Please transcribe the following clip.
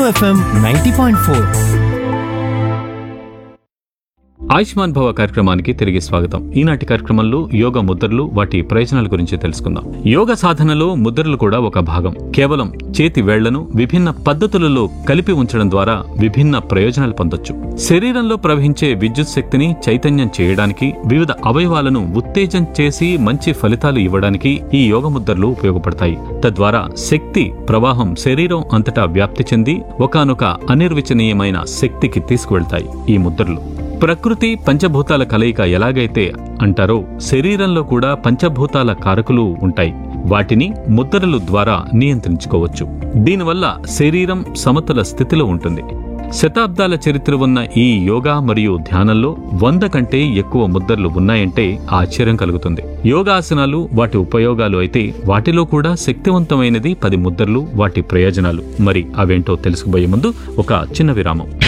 FM ninety point four Ayushman Bhava కార్యక్రమానికి తిరిగి స్వాగతం ఈనాటి కార్యక్రమంలో యోగ ముద్రలు వాటి ప్రయోజనాల గురించి తెలుసుకుందాం యోగ సాధనలో ముద్రలు కూడా ఒక భాగం కేవలం చేతి వేళ్లను విభిన్న పద్ధతులలో కలిపి ఉంచడం ద్వారా విభిన్న ప్రయోజనాలు పొందొచ్చు శరీరంలో ప్రవహించే విద్యుత్ శక్తిని చైతన్యం చేయడానికి వివిధ అవయవాలను ఉత్తేజం చేసి మంచి ఫలితాలు ఇవ్వడానికి ఈ యోగ ముద్రలు ఉపయోగపడతాయి తద్వారా శక్తి ప్రవాహం శరీరం అంతటా వ్యాప్తి చెంది ఒకానొక అనిర్వచనీయమైన శక్తికి తీసుకువెళ్తాయి ఈ ముద్రలు ప్రకృతి పంచభూతాల కలయిక ఎలాగైతే అంటారో శరీరంలో కూడా పంచభూతాల కారకులు ఉంటాయి వాటిని ముద్రలు ద్వారా నియంత్రించుకోవచ్చు దీనివల్ల శరీరం సమతుల స్థితిలో ఉంటుంది శతాబ్దాల చరిత్ర ఉన్న ఈ యోగా మరియు ధ్యానంలో వంద కంటే ఎక్కువ ముద్రలు ఉన్నాయంటే ఆశ్చర్యం కలుగుతుంది యోగాసనాలు వాటి ఉపయోగాలు అయితే వాటిలో కూడా శక్తివంతమైనది పది ముద్రలు వాటి ప్రయోజనాలు మరి అవేంటో తెలుసుకుపోయే ముందు ఒక చిన్న విరామం